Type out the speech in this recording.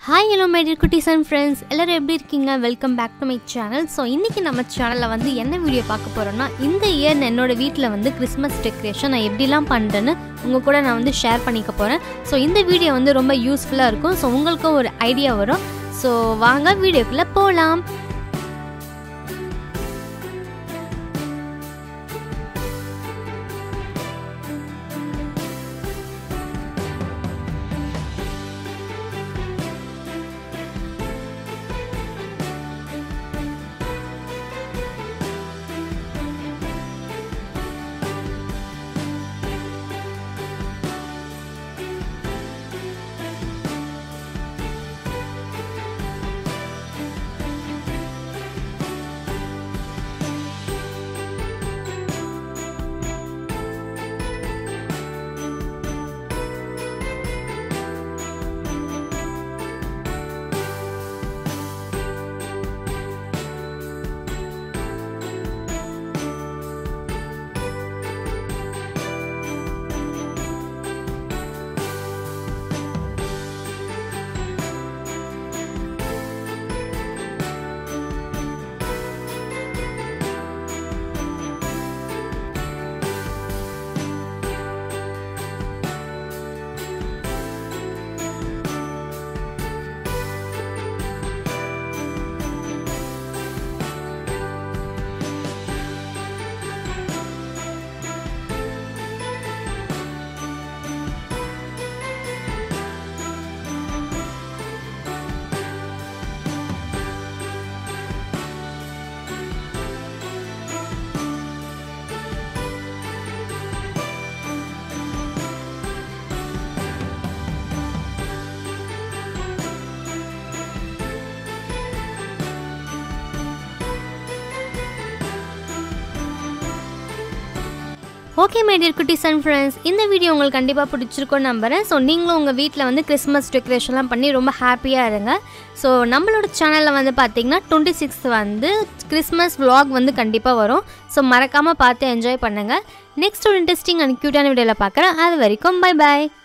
hi hello my dear குட்டீஸ் and friends எல்லோரும் எப்படி இருக்கீங்க welcome back to my channel so இன்றைக்கி நம்ம சேனலில் வந்து என்ன வீடியோ பார்க்க போகிறோன்னா இந்த இயர் என்னோட வீட்டில் வந்து கிறிஸ்மஸ் டெக்கரேஷன் நான் எப்படிலாம் பண்ணுறேன்னு உங்கள் கூட நான் வந்து ஷேர் பண்ணிக்க போகிறேன் ஸோ இந்த வீடியோ வந்து ரொம்ப யூஸ்ஃபுல்லாக இருக்கும் ஸோ உங்களுக்கும் ஒரு ஐடியா வரும் ஸோ வாங்க வீடியோக்குள்ளே போகலாம் ஓகே மை டியர் குட்டீஸ் அண்ட் ஃப்ரெண்ட்ஸ் இந்த வீடியோ உங்களுக்கு கண்டிப்பாக பிடிச்சிருக்கோன்னு நம்புறேன் ஸோ நீங்களும் உங்கள் வீட்டில் வந்து கிறிஸ்மஸ் டெக்கரேஷன்லாம் பண்ணி ரொம்ப ஹாப்பியாக இருங்க ஸோ நம்மளோட சேனலில் வந்து பார்த்தீங்கன்னா டுவெண்ட்டி சிக்ஸ்த் வந்து கிறிஸ்மஸ் vlog வந்து கண்டிப்பாக வரும் ஸோ மறக்காமல் பார்த்து என்ஜாய் பண்ணுங்கள் நெக்ஸ்ட் ஒரு இன்ட்ரெஸ்டிங் அண்ட் க்யூட்டான வீடியோவில் பார்க்குறேன் அது வரைக்கும் பை பாய்